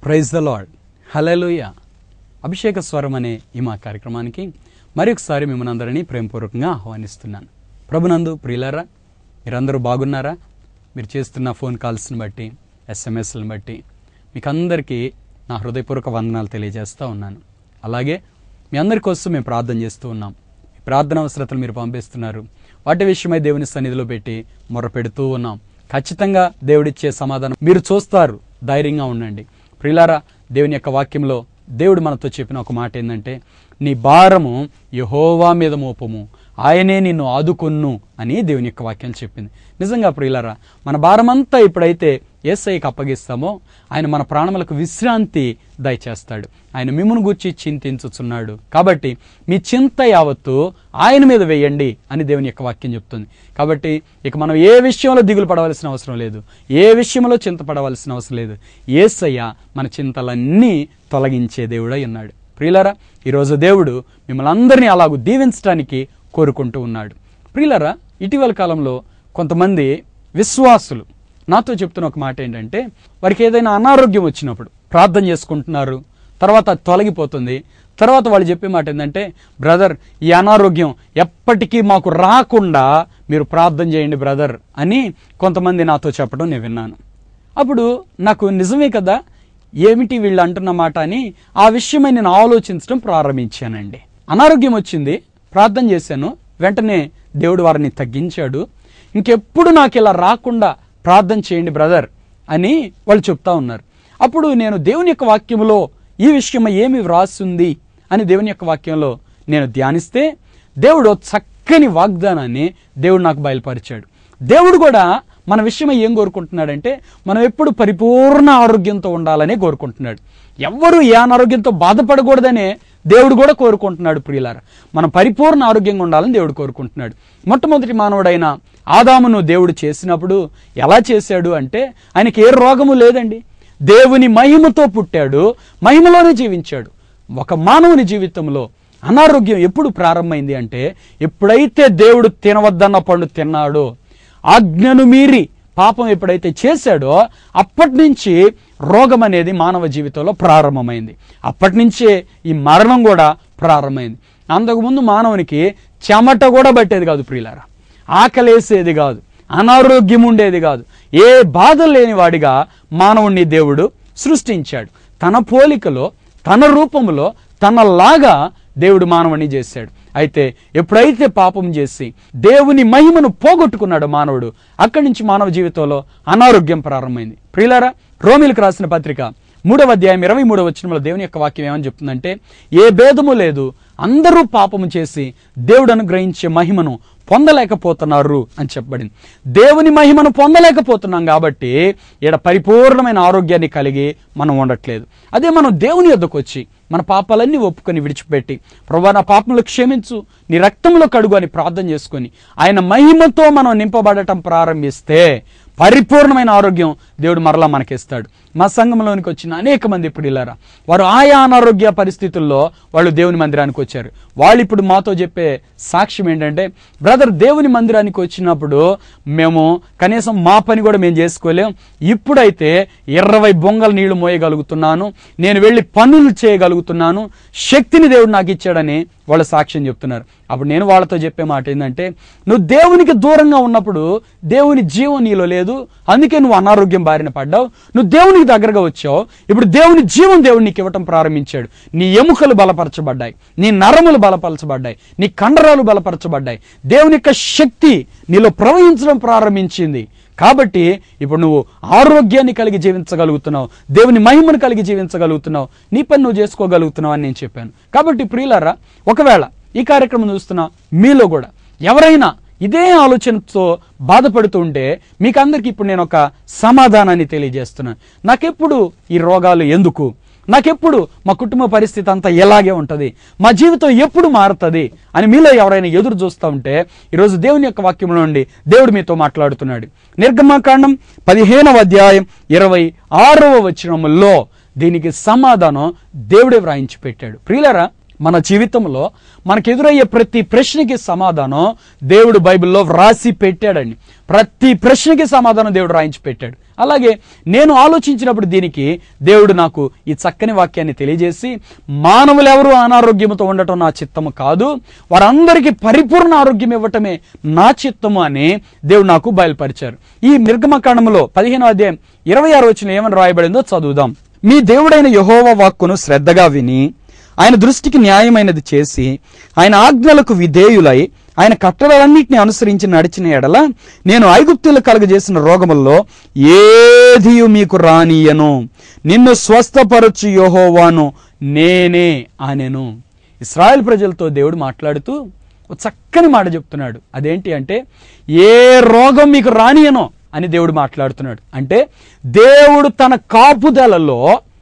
praise the lord hallelujah అభిషేక స్వరం అనే ఈ మా కార్యక్రమానికి మరొకసారి మిమ్మల్ని అందరినీ ప్రేమపూర్వకంగా ఆహ్వానిస్తున్నాను ప్రభునందు ప్రియులారా మీరందరూ బాగున్నారా మీరు చేస్తున్న ఫోన్ కాల్స్ని బట్టి ఎస్ఎంఎస్లను బట్టి మీకు అందరికీ నా హృదయపూర్వక వందనాలు తెలియజేస్తూ ఉన్నాను అలాగే మీ అందరి కోసం మేము ప్రార్థన చేస్తూ ఉన్నాం మీ ప్రార్థన అవసరతలు మీరు పంపిస్తున్నారు వాటి విషయమై దేవుని సన్నిధిలో పెట్టి మొరపెడుతూ ఉన్నాం ఖచ్చితంగా దేవుడిచ్చే సమాధానం మీరు చూస్తారు ధైర్యంగా ఉండండి ప్రిలారా దేవుని యొక్క వాక్యంలో దేవుడు మనతో చెప్పిన ఒక మాట ఏంటంటే నీ భారము యహోవా మీద మోపము ఆయనే నిన్ను ఆదుకొన్ను అని దేవుని యొక్క వాక్యం చెప్పింది నిజంగా ప్రియులారా మన భారమంతా ఎప్పుడైతే ఏసైకి అప్పగిస్తామో ఆయన మన ప్రాణములకు విశ్రాంతి దయచేస్తాడు ఆయన మిమ్మును గూర్చి చింతించుచున్నాడు కాబట్టి మీ చింత యావత్తు ఆయన మీద వేయండి అని దేవుని యొక్క వాక్యం చెప్తుంది కాబట్టి ఇక మనం ఏ విషయంలో దిగులు పడవలసిన అవసరం లేదు ఏ విషయంలో చింతపడవలసిన అవసరం లేదు ఏసయ్య మన చింతలన్నీ తొలగించే దేవుడై ఉన్నాడు ప్రియులరా ఈరోజు దేవుడు మిమ్మల్ని అందరినీ అలాగూ దీవించడానికి కోరుకుంటూ ఉన్నాడు ప్రియులరా ఇటీవల కాలంలో కొంతమంది విశ్వాసులు నాతో చెప్తున్న ఒక మాట ఏంటంటే వారికి ఏదైనా అనారోగ్యం వచ్చినప్పుడు ప్రార్థన చేసుకుంటున్నారు తర్వాత అది తొలగిపోతుంది తర్వాత వాళ్ళు చెప్పే మాట ఏంటంటే బ్రదర్ ఈ అనారోగ్యం ఎప్పటికీ మాకు రాకుండా మీరు ప్రార్థన చేయండి బ్రదర్ అని కొంతమంది నాతో చెప్పడం నేను విన్నాను అప్పుడు నాకు నిజమే కదా ఏమిటి వీళ్ళు అంటున్న మాట అని ఆ విషయమై నేను ఆలోచించడం ప్రారంభించానండి అనారోగ్యం వచ్చింది ప్రార్థన చేశాను వెంటనే దేవుడు వారిని తగ్గించాడు ఇంకెప్పుడు నాకు ఇలా రాకుండా ప్రార్థన చేయండి బ్రదర్ అని వాళ్ళు చెప్తా ఉన్నారు అప్పుడు నేను దేవుని యొక్క వాక్యములో ఈ విషయమై ఏమి వ్రాస్తుంది అని దేవుని యొక్క వాక్యంలో నేను ధ్యానిస్తే దేవుడు చక్కని వాగ్దానాన్ని దేవుడు నాకు బయలుపరిచాడు దేవుడు కూడా మన విషయమై ఏం కోరుకుంటున్నాడంటే మనం ఎప్పుడు పరిపూర్ణ ఆరోగ్యంతో ఉండాలని కోరుకుంటున్నాడు ఎవ్వరూ ఏ అనారోగ్యంతో బాధపడకూడదనే దేవుడు కూడా కోరుకుంటున్నాడు ప్రియులార మనం పరిపూర్ణ ఆరోగ్యంగా ఉండాలని దేవుడు కోరుకుంటున్నాడు మొట్టమొదటి మానవుడైన ఆదామును దేవుడు చేసినప్పుడు ఎలా చేశాడు అంటే ఆయనకి ఏ రోగము లేదండి దేవుని మహిమతో పుట్టాడు మహిమలోనే జీవించాడు ఒక మానవుని జీవితంలో అనారోగ్యం ఎప్పుడు ప్రారంభమైంది అంటే ఎప్పుడైతే దేవుడు తినవద్దన్న పండు తిన్నాడో ఆజ్ఞను మీరి పాపం ఎప్పుడైతే చేశాడో అప్పటి నుంచి రోగం అనేది మానవ జీవితంలో ప్రారంభమైంది అప్పటి నుంచే ఈ మరణం కూడా ప్రారంభమైంది అంతకుముందు మానవునికి చెమట కూడా పట్టేది కాదు ప్రియులారా ఆకలేసేది కాదు అనారోగ్యం ఉండేది కాదు ఏ బాధలు లేని వాడిగా మానవుణ్ణి దేవుడు సృష్టించాడు తన పోలికలో తన రూపంలో తనలాగా దేవుడు మానవుని చేశాడు అయితే ఎప్పుడైతే పాపం చేసి దేవుని మహిమను పోగొట్టుకున్నాడు మానవుడు అక్కడి నుంచి మానవ జీవితంలో అనారోగ్యం ప్రారంభమైంది ప్రియులారా రోమిలకు రాసిన పత్రిక మూడవ అధ్యాయం ఇరవై మూడవ వచనంలో దేవుని యొక్క వాక్యం ఏమని చెప్తుందంటే ఏ భేదము లేదు అందరూ పాపము చేసి దేవుడు అనుగ్రహించే మహిమను పొందలేకపోతున్నారు అని చెప్పబడింది దేవుని మహిమను పొందలేకపోతున్నాం కాబట్టి ఈడ పరిపూర్ణమైన ఆరోగ్యాన్ని కలిగి మనం ఉండట్లేదు అదే మనం దేవుని యొద్దకు వచ్చి మన పాపాలన్నీ ఒప్పుకొని విడిచిపెట్టి ప్రభా నా పాపములు క్షమించు నీ రక్తంలో కడుగు అని ప్రార్థన చేసుకొని ఆయన మహిమతో మనం నింపబడటం ప్రారంభిస్తే పరిపూర్ణమైన ఆరోగ్యం దేవుడు మరలా మనకిస్తాడు మా సంఘంలోనికి వచ్చిన అనేక మంది ఇప్పుడు ఇలారా వారు ఆయా అనారోగ్య పరిస్థితుల్లో వాళ్ళు దేవుని మందిరానికి వచ్చారు వాళ్ళు ఇప్పుడు మాతో చెప్పే సాక్ష్యం ఏంటంటే బ్రదర్ దేవుని మందిరానికి వచ్చినప్పుడు మేము కనీసం మా పని కూడా మేము చేసుకోలేం ఇప్పుడైతే ఇరవై బొంగల నీళ్లు మోయగలుగుతున్నాను నేను వెళ్ళి పనులు చేయగలుగుతున్నాను శక్తిని దేవుడు నాకు ఇచ్చాడని వాళ్ళు సాక్ష్యం చెప్తున్నారు అప్పుడు నేను వాళ్ళతో చెప్పే మాట ఏంటంటే నువ్వు దేవునికి దూరంగా ఉన్నప్పుడు దేవుని జీవం నీలో లేదు అందుకే నువ్వు అనారోగ్యం బారిన పడ్డావు నువ్వు దేవునికి దగ్గరగా వచ్చావు ఇప్పుడు దేవుని జీవం దేవుడు నీకు ఇవ్వటం ప్రారంభించాడు నీ ఎముకలు బలపరచబడ్డాయి నీ నరములు బలపరచబడ్డాయి నీ కండరాలు బలపరచబడ్డాయి దేవుని యొక్క శక్తి నీలో ప్రవహించడం ప్రారంభించింది కాబట్టి ఇప్పుడు నువ్వు ఆరోగ్యాన్ని కలిగి జీవించగలుగుతున్నావు దేవుని మహిమను కలిగి జీవించగలుగుతున్నావు నీ పని నువ్వు చేసుకోగలుగుతున్నావు అని నేను చెప్పాను కాబట్టి ప్రియులారా ఒకవేళ ఈ కార్యక్రమం చూస్తున్న మీలో కూడా ఎవరైనా ఇదే ఆలోచనతో బాధపడుతూ ఉంటే మీకు అందరికీ ఇప్పుడు నేను ఒక సమాధానాన్ని తెలియజేస్తున్నాను నాకెప్పుడు ఈ రోగాలు ఎందుకు నాకెప్పుడు మా కుటుంబ పరిస్థితి అంతా ఎలాగే ఉంటుంది మా జీవితం ఎప్పుడు మారుతుంది అని మీలో ఎవరైనా ఎదురు చూస్తూ ఉంటే ఈరోజు దేవుని యొక్క వాక్యంలో నుండి దేవుడు మీతో మాట్లాడుతున్నాడు నిర్గమాకాండం పదిహేనవ అధ్యాయం ఇరవై ఆరవ వచనములో దీనికి సమాధానం దేవుడే వ్రాయించి పెట్టాడు ప్రియులరా మన జీవితంలో మనకు ఎదురయ్యే ప్రతి ప్రశ్నకి సమాధానం దేవుడు బైబిల్లో వ్రాసి పెట్టాడండి ప్రతి ప్రశ్నకి సమాధానం దేవుడు రాయించి పెట్టాడు అలాగే నేను ఆలోచించినప్పుడు దీనికి దేవుడు నాకు ఈ చక్కని వాక్యాన్ని తెలియజేసి మానవులు ఎవరు అనారోగ్యంతో ఉండటం నా చిత్తము కాదు వారందరికీ పరిపూర్ణ ఆరోగ్యం ఇవ్వటమే నా చిత్తము అని దేవుడు నాకు బయలుపరిచారు ఈ నిర్గమకాండములో పదిహేనో అధ్యాయం ఇరవై ఆరు వచ్చిన ఏమని రాయబడిందో చదువుదాం మీ దేవుడైన యహోవ వాక్కును శ్రద్ధగా విని ఆయన దృష్టికి న్యాయమైనది చేసి ఆయన ఆజ్ఞలకు విధేయులై ఆయన కట్టడలన్నింటినీ అనుసరించి నడిచిన ఎడల నేను ఐగుప్తులు కలుగజేసిన రోగముల్లో ఏదియు మీకు రానియను నిన్ను స్వస్థపరచు యెహోవాను నేనే అనెను ఇస్రాయల్ ప్రజలతో దేవుడు మాట్లాడుతూ ఒక చక్కని మాట చెప్తున్నాడు అదేంటి అంటే ఏ రోగం మీకు రానియనో అని దేవుడు మాట్లాడుతున్నాడు అంటే దేవుడు తన కాపుదలలో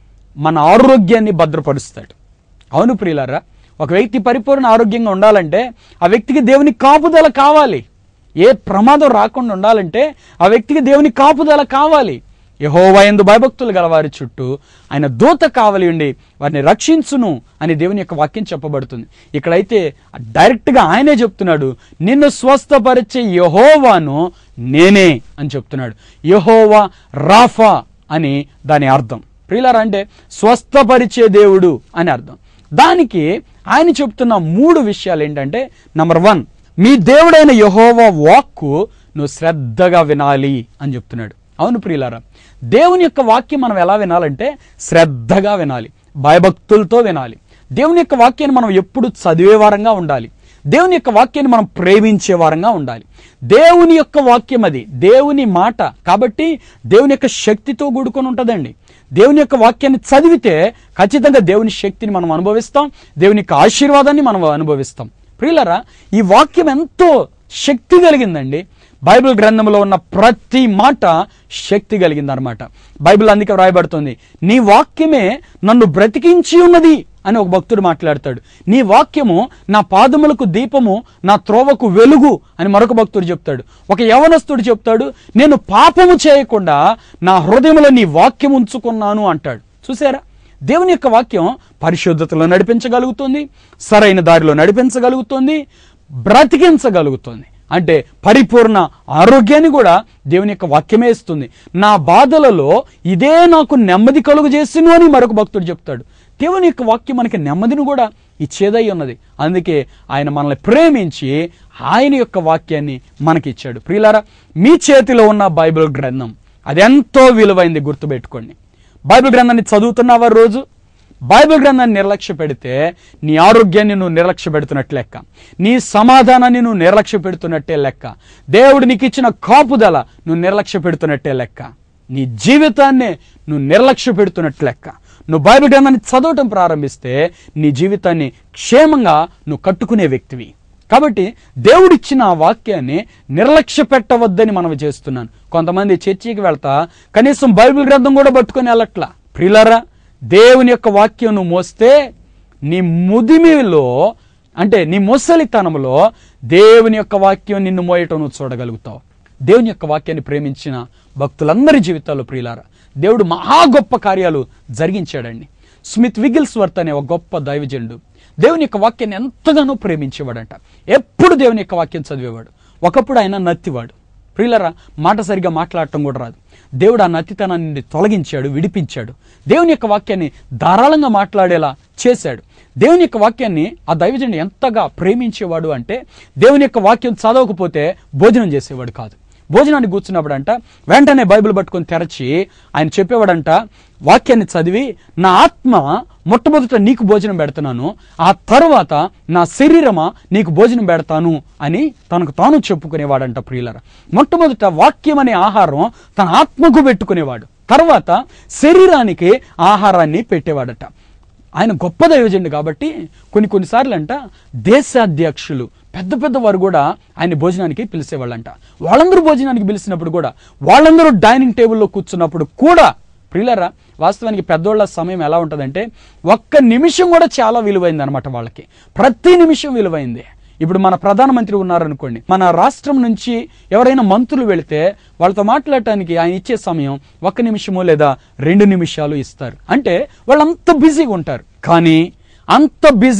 మన ఆరోగ్యాన్ని భద్రపరుస్తాడు అవును ప్రియులారా ఒక వ్యక్తి పరిపూర్ణ ఆరోగ్యంగా ఉండాలంటే ఆ వ్యక్తికి దేవుని కాపుదల కావాలి ఏ ప్రమాదం రాకుండా ఉండాలంటే ఆ వ్యక్తికి దేవుని కాపుదల కావాలి యహోవా ఎందు భయభక్తులు గల వారి చుట్టూ ఆయన దూత కావలి ఉండి వారిని రక్షించును అని దేవుని యొక్క వాక్యం చెప్పబడుతుంది ఇక్కడైతే డైరెక్ట్గా ఆయనే చెప్తున్నాడు నిన్ను స్వస్థపరిచే యహోవాను నేనే అని చెప్తున్నాడు యహోవా రాఫా అని దాని అర్థం ప్రియులారా అంటే స్వస్థపరిచే దేవుడు అని అర్థం దానికి ఆయన చెప్తున్న మూడు విషయాలు ఏంటంటే నంబర్ వన్ మీ దేవుడైన యహోవా వాక్కు నువ్వు శ్రద్ధగా వినాలి అని చెప్తున్నాడు అవును ప్రియులారా దేవుని యొక్క వాక్యం మనం ఎలా వినాలంటే శ్రద్ధగా వినాలి భయభక్తులతో వినాలి దేవుని యొక్క వాక్యాన్ని మనం ఎప్పుడు చదివే వారంగా ఉండాలి దేవుని యొక్క వాక్యాన్ని మనం ప్రేమించే వారంగా ఉండాలి దేవుని యొక్క వాక్యం అది దేవుని మాట కాబట్టి దేవుని యొక్క శక్తితో కూడుకొని ఉంటుందండి దేవుని యొక్క వాక్యాన్ని చదివితే ఖచ్చితంగా దేవుని శక్తిని మనం అనుభవిస్తాం దేవుని యొక్క ఆశీర్వాదాన్ని మనం అనుభవిస్తాం ప్రియులరా ఈ వాక్యం ఎంతో శక్తి కలిగిందండి బైబిల్ గ్రంథంలో ఉన్న ప్రతి మాట శక్తి కలిగింది అనమాట బైబిల్ అందుకే వ్రాయబడుతుంది నీ వాక్యమే నన్ను బ్రతికించి ఉన్నది అని ఒక భక్తుడు మాట్లాడతాడు నీ వాక్యము నా పాదములకు దీపము నా త్రోవకు వెలుగు అని మరొక భక్తుడు చెప్తాడు ఒక యవనస్తుడు చెప్తాడు నేను పాపము చేయకుండా నా హృదయంలో నీ వాక్యం ఉంచుకున్నాను అంటాడు చూసారా దేవుని యొక్క వాక్యం పరిశుద్ధతలో నడిపించగలుగుతుంది సరైన దారిలో నడిపించగలుగుతుంది బ్రతికించగలుగుతుంది అంటే పరిపూర్ణ ఆరోగ్యాన్ని కూడా దేవుని యొక్క వాక్యమే ఇస్తుంది నా బాధలలో ఇదే నాకు నెమ్మది కలుగు చేసిను అని మరొక భక్తుడు చెప్తాడు దేవుని యొక్క వాక్యం మనకి నెమ్మదిని కూడా ఇచ్చేదై ఉన్నది అందుకే ఆయన మనల్ని ప్రేమించి ఆయన యొక్క వాక్యాన్ని మనకిచ్చాడు ప్రియులారా మీ చేతిలో ఉన్న బైబిల్ గ్రంథం అది ఎంతో విలువైంది గుర్తుపెట్టుకోండి బైబిల్ గ్రంథాన్ని చదువుతున్నావా రోజు బైబిల్ గ్రంథాన్ని నిర్లక్ష్య పెడితే నీ ఆరోగ్యాన్ని నువ్వు నిర్లక్ష్య పెడుతున్నట్టు లెక్క నీ సమాధానాన్ని నువ్వు నిర్లక్ష్య పెడుతున్నట్టే లెక్క దేవుడు నీకు ఇచ్చిన కాపుదల నువ్వు నిర్లక్ష్య పెడుతున్నట్టే లెక్క నీ జీవితాన్ని నువ్వు నిర్లక్ష్య పెడుతున్నట్టు లెక్క నువ్వు బైబిల్ గ్రంథాన్ని చదవటం ప్రారంభిస్తే నీ జీవితాన్ని క్షేమంగా నువ్వు కట్టుకునే వ్యక్తివి కాబట్టి దేవుడిచ్చిన ఆ వాక్యాన్ని నిర్లక్ష్య పెట్టవద్దని మనం చేస్తున్నాను కొంతమంది చర్చికి వెళ్తా కనీసం బైబిల్ గ్రంథం కూడా పట్టుకొని వెళ్ళట్లా ప్రిలరా దేవుని యొక్క వాక్యం నువ్వు మోస్తే నీ ముదిమిలో అంటే నీ ముసలితనంలో దేవుని యొక్క వాక్యం నిన్ను మోయటం నువ్వు చూడగలుగుతావు దేవుని యొక్క వాక్యాన్ని ప్రేమించిన భక్తులందరి జీవితాల్లో ప్రియులారా దేవుడు మహా గొప్ప కార్యాలు జరిగించాడండి స్మిత్ విగిల్స్ వర్త్ అనే ఒక గొప్ప దైవజనుడు దేవుని యొక్క వాక్యాన్ని ఎంతగానో ప్రేమించేవాడంట ఎప్పుడు దేవుని యొక్క వాక్యం చదివేవాడు ఒకప్పుడు ఆయన నత్తివాడు ప్రియులరా మాట సరిగా మాట్లాడటం కూడా రాదు దేవుడు ఆ నత్తితనాన్ని నుండి తొలగించాడు విడిపించాడు దేవుని యొక్క వాక్యాన్ని ధారాళంగా మాట్లాడేలా చేశాడు దేవుని యొక్క వాక్యాన్ని ఆ దైవజనుడు ఎంతగా ప్రేమించేవాడు అంటే దేవుని యొక్క వాక్యం చదవకపోతే భోజనం చేసేవాడు కాదు భోజనానికి కూర్చున్నప్పుడంట వెంటనే బైబిల్ పట్టుకొని తెరచి ఆయన చెప్పేవాడంట వాక్యాన్ని చదివి నా ఆత్మ మొట్టమొదట నీకు భోజనం పెడుతున్నాను ఆ తరువాత నా శరీరమా నీకు భోజనం పెడతాను అని తనకు తాను చెప్పుకునేవాడంట ప్రియులర మొట్టమొదట వాక్యం అనే ఆహారం తన ఆత్మకు పెట్టుకునేవాడు తర్వాత శరీరానికి ఆహారాన్ని పెట్టేవాడట ఆయన గొప్ప దైవజనుడు కాబట్టి కొన్ని కొన్నిసార్లు అంట దేశాధ్యక్షులు పెద్ద పెద్ద వారు కూడా ఆయన భోజనానికి పిలిచేవాళ్ళంట వాళ్ళందరూ భోజనానికి పిలిచినప్పుడు కూడా వాళ్ళందరూ డైనింగ్ టేబుల్లో కూర్చున్నప్పుడు కూడా ప్రియులరా వాస్తవానికి పెద్దోళ్ళ సమయం ఎలా ఉంటుందంటే ఒక్క నిమిషం కూడా చాలా విలువైంది అనమాట వాళ్ళకి ప్రతి నిమిషం విలువైంది ఇప్పుడు మన ప్రధానమంత్రి ఉన్నారనుకోండి మన రాష్ట్రం నుంచి ఎవరైనా మంత్రులు వెళితే వాళ్ళతో మాట్లాడటానికి ఆయన ఇచ్చే సమయం ఒక్క నిమిషమో లేదా రెండు నిమిషాలు ఇస్తారు అంటే వాళ్ళంత బిజీగా ఉంటారు కానీ అంత బిజీ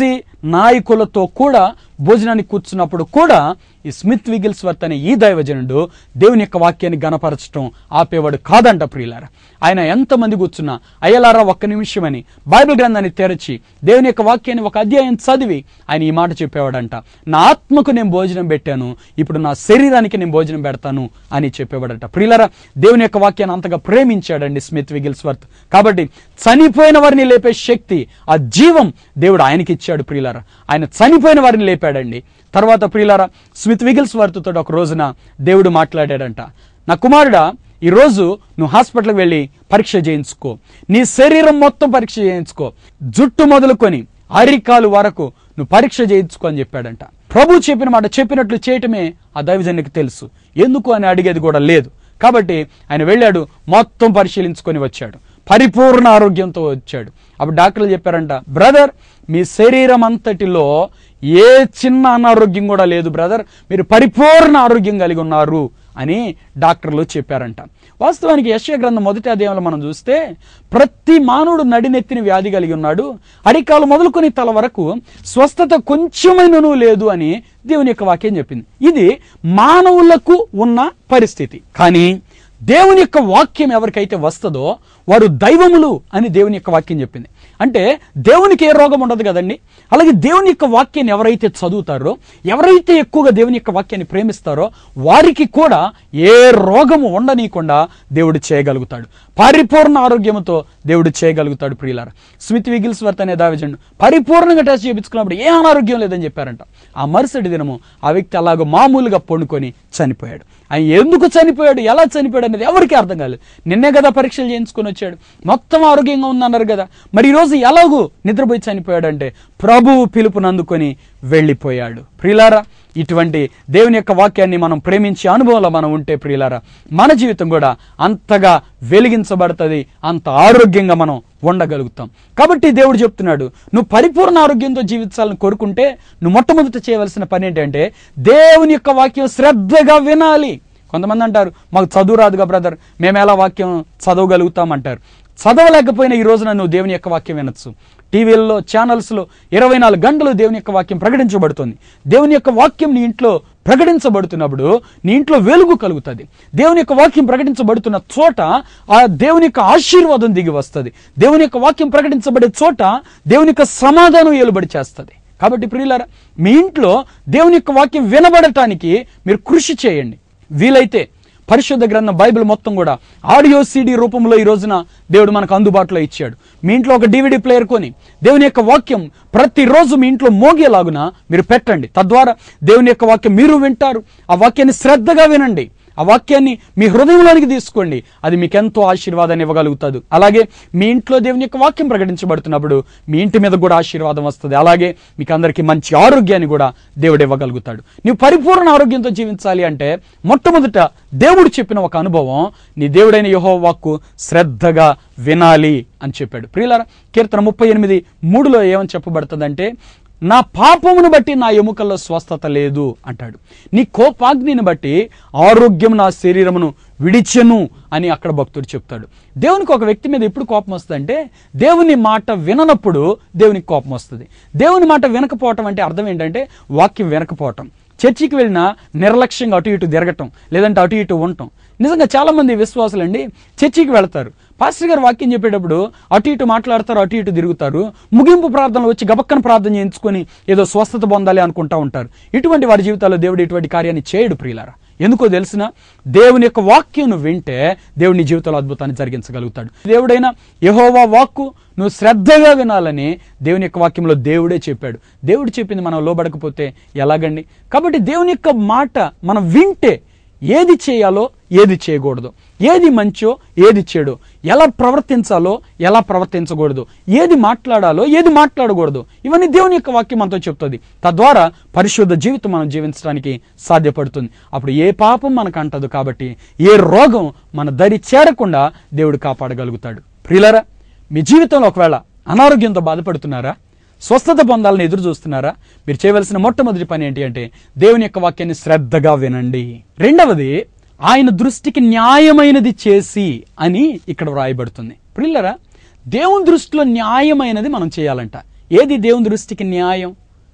నాయకులతో కూడా భోజనానికి కూర్చున్నప్పుడు కూడా ఈ స్మిత్ విగిల్స్వర్త్ అనే ఈ దైవజనుడు దేవుని యొక్క వాక్యాన్ని గణపరచడం ఆపేవాడు కాదంట ప్రియులారా ఆయన ఎంతమంది కూర్చున్నా అయ్యలారా ఒక్క నిమిషమని బైబిల్ గ్రంథాన్ని తెరచి దేవుని యొక్క వాక్యాన్ని ఒక అధ్యాయం చదివి ఆయన ఈ మాట చెప్పేవాడంట నా ఆత్మకు నేను భోజనం పెట్టాను ఇప్పుడు నా శరీరానికి నేను భోజనం పెడతాను అని చెప్పేవాడంట ప్రియులారా దేవుని యొక్క వాక్యాన్ని అంతగా ప్రేమించాడండి స్మిత్ విగిల్స్వర్త్ కాబట్టి చనిపోయిన వారిని లేపే శక్తి ఆ జీవం దేవుడు ఆయనకి ఇచ్చాడు ప్రియులారా ఆయన చనిపోయిన వారిని లేపాడండి తర్వాత ప్రియులారా స్మిత్ విగిల్స్ వారితో ఒక రోజున దేవుడు మాట్లాడాడంట నా కుమారుడా ఈ రోజు నువ్వు హాస్పిటల్కి వెళ్ళి పరీక్ష చేయించుకో నీ శరీరం మొత్తం పరీక్ష చేయించుకో జుట్టు మొదలుకొని అరికాలు వరకు నువ్వు పరీక్ష చేయించుకో అని చెప్పాడంట ప్రభు చెప్పిన మాట చెప్పినట్లు చేయటమే ఆ దైవజనునికి తెలుసు ఎందుకు అని అడిగేది కూడా లేదు కాబట్టి ఆయన వెళ్ళాడు మొత్తం పరిశీలించుకొని వచ్చాడు పరిపూర్ణ ఆరోగ్యంతో వచ్చాడు అప్పుడు డాక్టర్లు చెప్పారంట బ్రదర్ మీ శరీరం అంతటిలో ఏ చిన్న అనారోగ్యం కూడా లేదు బ్రదర్ మీరు పరిపూర్ణ ఆరోగ్యం కలిగి ఉన్నారు అని డాక్టర్లు చెప్పారంట వాస్తవానికి యశ్య గ్రంథం మొదటి అధ్యాయంలో మనం చూస్తే ప్రతి మానవుడు నడినెత్తిన వ్యాధి కలిగి ఉన్నాడు అడికాలు మొదలుకొని తల వరకు స్వస్థత కొంచెమైనను లేదు అని దేవుని యొక్క వాక్యం చెప్పింది ఇది మానవులకు ఉన్న పరిస్థితి కానీ దేవుని యొక్క వాక్యం ఎవరికైతే వస్తుందో వారు దైవములు అని దేవుని యొక్క వాక్యం చెప్పింది అంటే దేవునికి ఏ రోగం ఉండదు కదండి అలాగే దేవుని యొక్క వాక్యాన్ని ఎవరైతే చదువుతారో ఎవరైతే ఎక్కువగా దేవుని యొక్క వాక్యాన్ని ప్రేమిస్తారో వారికి కూడా ఏ రోగము ఉండనీయకుండా దేవుడు చేయగలుగుతాడు పరిపూర్ణ ఆరోగ్యంతో దేవుడు చేయగలుగుతాడు ప్రియులార స్మిత్ విగిల్స్వర్త్ అనే దావిజండు పరిపూర్ణంగా టెస్ట్ చేయించుకున్నప్పుడు ఏ అనారోగ్యం లేదని చెప్పారంట ఆ మరుసటి దినము ఆ వ్యక్తి అలాగ మామూలుగా పండుకొని చనిపోయాడు ఆయన ఎందుకు చనిపోయాడు ఎలా చనిపోయాడు అనేది ఎవరికి అర్థం కాలేదు నిన్నే కదా పరీక్షలు చేయించుకొని వచ్చాడు మొత్తం ఆరోగ్యంగా ఉందన్నారు కదా మరి ఈరోజు ఎలాగూ నిద్రపోయి చనిపోయాడంటే ప్రభువు పిలుపుని అందుకొని వెళ్ళిపోయాడు ప్రియులారా ఇటువంటి దేవుని యొక్క వాక్యాన్ని మనం ప్రేమించే అనుభవంలో మనం ఉంటే ప్రియులారా మన జీవితం కూడా అంతగా వెలిగించబడుతుంది అంత ఆరోగ్యంగా మనం ఉండగలుగుతాం కాబట్టి దేవుడు చెప్తున్నాడు నువ్వు పరిపూర్ణ ఆరోగ్యంతో జీవించాలని కోరుకుంటే నువ్వు మొట్టమొదట చేయవలసిన పని ఏంటంటే దేవుని యొక్క వాక్యం శ్రద్ధగా వినాలి కొంతమంది అంటారు మాకు చదువు రాదుగా బ్రదర్ మేము ఎలా వాక్యం చదవగలుగుతాం అంటారు చదవలేకపోయినా ఈ రోజున నువ్వు దేవుని యొక్క వాక్యం వినొచ్చు టీవీల్లో ఛానల్స్లో ఇరవై నాలుగు గంటలు దేవుని యొక్క వాక్యం ప్రకటించబడుతుంది దేవుని యొక్క వాక్యం నీ ఇంట్లో ప్రకటించబడుతున్నప్పుడు నీ ఇంట్లో వెలుగు కలుగుతుంది దేవుని యొక్క వాక్యం ప్రకటించబడుతున్న చోట ఆ దేవుని యొక్క ఆశీర్వాదం దిగి వస్తుంది దేవుని యొక్క వాక్యం ప్రకటించబడే చోట దేవుని యొక్క సమాధానం ఏలుబడి చేస్తుంది కాబట్టి ప్రియులారా మీ ఇంట్లో దేవుని యొక్క వాక్యం వినబడటానికి మీరు కృషి చేయండి వీలైతే పరిశుద్ధ గ్రంథం బైబిల్ మొత్తం కూడా ఆడియో సీడీ రూపంలో ఈ రోజున దేవుడు మనకు అందుబాటులో ఇచ్చాడు మీ ఇంట్లో ఒక డివిడి ప్లేయర్ కొని దేవుని యొక్క వాక్యం ప్రతిరోజు మీ ఇంట్లో మోగేలాగున మీరు పెట్టండి తద్వారా దేవుని యొక్క వాక్యం మీరు వింటారు ఆ వాక్యాన్ని శ్రద్ధగా వినండి ఆ వాక్యాన్ని మీ హృదయంలోనికి తీసుకోండి అది మీకు ఎంతో ఆశీర్వాదాన్ని ఇవ్వగలుగుతుంది అలాగే మీ ఇంట్లో దేవుని యొక్క వాక్యం ప్రకటించబడుతున్నప్పుడు మీ ఇంటి మీద కూడా ఆశీర్వాదం వస్తుంది అలాగే మీకు అందరికీ మంచి ఆరోగ్యాన్ని కూడా దేవుడు ఇవ్వగలుగుతాడు నీవు పరిపూర్ణ ఆరోగ్యంతో జీవించాలి అంటే మొట్టమొదట దేవుడు చెప్పిన ఒక అనుభవం నీ దేవుడైన యహో వాక్కు శ్రద్ధగా వినాలి అని చెప్పాడు ప్రియులారా కీర్తన ముప్పై ఎనిమిది మూడులో ఏమని చెప్పబడుతుందంటే నా పాపమును బట్టి నా ఎముకల్లో స్వస్థత లేదు అంటాడు నీ కోపాగ్నిని బట్టి ఆరోగ్యం నా శరీరమును విడిచెను అని అక్కడ భక్తుడు చెప్తాడు దేవునికి ఒక వ్యక్తి మీద ఎప్పుడు కోపం వస్తుందంటే దేవుని మాట విననప్పుడు దేవునికి కోపం వస్తుంది దేవుని మాట వినకపోవటం అంటే అర్థం ఏంటంటే వాక్యం వినకపోవటం చర్చికి వెళ్ళినా నిర్లక్ష్యంగా అటు ఇటు తిరగటం లేదంటే అటు ఇటు ఉండటం నిజంగా చాలా మంది విశ్వాసులు అండి చర్చికి వెళ్తారు పాస్టర్ గారు వాక్యం చెప్పేటప్పుడు అటు ఇటు మాట్లాడతారు అటు ఇటు తిరుగుతారు ముగింపు ప్రార్థనలు వచ్చి గబక్కన ప్రార్థన చేయించుకొని ఏదో స్వస్థత పొందాలి అనుకుంటా ఉంటారు ఇటువంటి వారి జీవితాల్లో దేవుడు ఇటువంటి కార్యాన్ని చేయడు ప్రియులారా ఎందుకో తెలిసిన దేవుని యొక్క వాక్యం నువ్వు వింటే దేవుడి నీ జీవితంలో అద్భుతాన్ని జరిగించగలుగుతాడు దేవుడైనా యహోవా వాక్కు నువ్వు శ్రద్ధగా వినాలని దేవుని యొక్క వాక్యంలో దేవుడే చెప్పాడు దేవుడు చెప్పింది మనం లోబడకపోతే ఎలాగండి కాబట్టి దేవుని యొక్క మాట మనం వింటే ఏది చేయాలో ఏది చేయకూడదు ఏది మంచో ఏది చెడో ఎలా ప్రవర్తించాలో ఎలా ప్రవర్తించకూడదు ఏది మాట్లాడాలో ఏది మాట్లాడకూడదు ఇవన్నీ దేవుని యొక్క వాక్యం మనతో చెప్తుంది తద్వారా పరిశుద్ధ జీవితం మనం జీవించడానికి సాధ్యపడుతుంది అప్పుడు ఏ పాపం మనకు అంటదు కాబట్టి ఏ రోగం మన దరి చేరకుండా దేవుడు కాపాడగలుగుతాడు ప్రియులరా మీ జీవితంలో ఒకవేళ అనారోగ్యంతో బాధపడుతున్నారా స్వస్థత పొందాలని ఎదురు చూస్తున్నారా మీరు చేయవలసిన మొట్టమొదటి పని ఏంటి అంటే దేవుని యొక్క వాక్యాన్ని శ్రద్ధగా వినండి రెండవది ఆయన దృష్టికి న్యాయమైనది చేసి అని ఇక్కడ వ్రాయబడుతుంది ప్రిల్లరా దేవుని దృష్టిలో న్యాయమైనది మనం చేయాలంట ఏది దేవుని దృష్టికి న్యాయం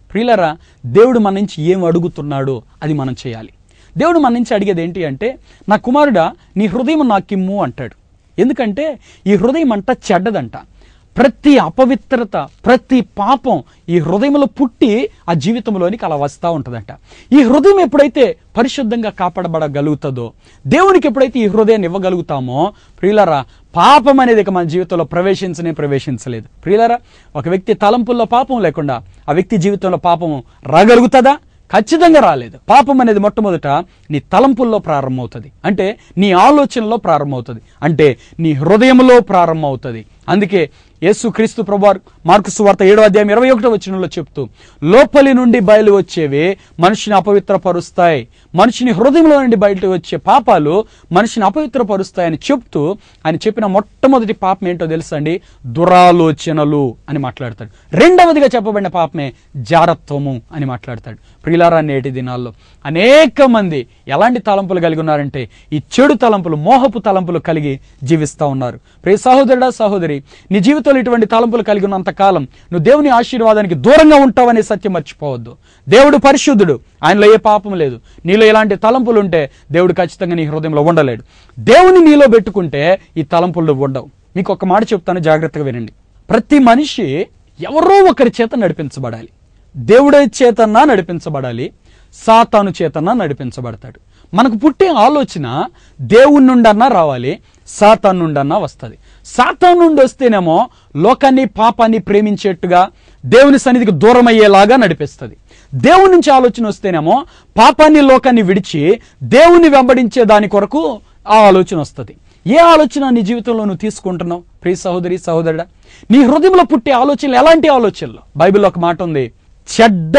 ప్రియులరా దేవుడు మన నుంచి ఏం అడుగుతున్నాడో అది మనం చేయాలి దేవుడు మన నుంచి అడిగేది ఏంటి అంటే నా కుమారుడా నీ హృదయం నాకిమ్ము అంటాడు ఎందుకంటే ఈ హృదయం అంట చెడ్డదంట ప్రతి అపవిత్రత ప్రతి పాపం ఈ హృదయంలో పుట్టి ఆ జీవితంలోనికి అలా వస్తూ ఉంటుందంట ఈ హృదయం ఎప్పుడైతే పరిశుద్ధంగా కాపాడబడగలుగుతుందో దేవునికి ఎప్పుడైతే ఈ హృదయాన్ని ఇవ్వగలుగుతామో ప్రియులరా పాపం అనేది ఇక మన జీవితంలో ప్రవేశించనే ప్రవేశించలేదు ప్రియులరా ఒక వ్యక్తి తలంపుల్లో పాపం లేకుండా ఆ వ్యక్తి జీవితంలో పాపం రాగలుగుతుందా ఖచ్చితంగా రాలేదు పాపం అనేది మొట్టమొదట నీ తలంపుల్లో ప్రారంభమవుతుంది అంటే నీ ఆలోచనలో ప్రారంభమవుతుంది అంటే నీ హృదయంలో ప్రారంభమవుతుంది అందుకే యేసు క్రీస్తు ప్రభువారు మార్కు సువార్త ఏడో అధ్యాయం ఇరవై ఒకటో వచనంలో చెప్తూ లోపలి నుండి బయలు వచ్చేవి మనిషిని అపవిత్రపరుస్తాయి మనిషిని హృదయంలో నుండి బయట వచ్చే పాపాలు మనిషిని అపవిత్రపరుస్తాయని చెప్తూ ఆయన చెప్పిన మొట్టమొదటి పాపం ఏంటో తెలుసా అండి దురాలోచనలు అని మాట్లాడతాడు రెండవదిగా చెప్పబడిన పాపమే జారత్వము అని మాట్లాడతాడు ప్రియులారా నేటి దినాల్లో అనేక మంది ఎలాంటి తలంపులు కలిగి ఉన్నారంటే ఈ చెడు తలంపులు మోహపు తలంపులు కలిగి జీవిస్తూ ఉన్నారు ప్రియ సహోదరుడా సహోదరి నీ జీవితంలో ఇటువంటి తలంపులు కలిగి ఉన్నంత కాలం నువ్వు దేవుని ఆశీర్వాదానికి దూరంగా ఉంటావనే సత్యం మర్చిపోవద్దు దేవుడు పరిశుద్ధుడు ఆయనలో ఏ పాపం లేదు నీలో ఎలాంటి తలంపులు ఉంటే దేవుడు ఖచ్చితంగా నీ హృదయంలో ఉండలేడు దేవుని నీలో పెట్టుకుంటే ఈ తలంపులు ఉండవు మీకు ఒక మాట చెప్తాను జాగ్రత్తగా వినండి ప్రతి మనిషి ఎవరో ఒకరి చేత నడిపించబడాలి దేవుడి చేతన్నా నడిపించబడాలి సాతాను చేతన్నా నడిపించబడతాడు మనకు పుట్టే ఆలోచన దేవుని నుండన్నా రావాలి సాతాను నుండన్నా వస్తుంది సాతాను నుండి వస్తేనేమో లోకాన్ని పాపాన్ని ప్రేమించేట్టుగా దేవుని సన్నిధికి దూరం అయ్యేలాగా నడిపిస్తుంది దేవుని నుంచి ఆలోచన వస్తేనేమో పాపాన్ని లోకాన్ని విడిచి దేవుని వెంబడించే దాని కొరకు ఆ ఆలోచన వస్తుంది ఏ ఆలోచన నీ జీవితంలో నువ్వు తీసుకుంటున్నావు ప్రియ సహోదరి సహోదరుడా నీ హృదయంలో పుట్టే ఆలోచనలు ఎలాంటి ఆలోచనలు బైబిల్లో ఒక మాట ఉంది చెడ్డ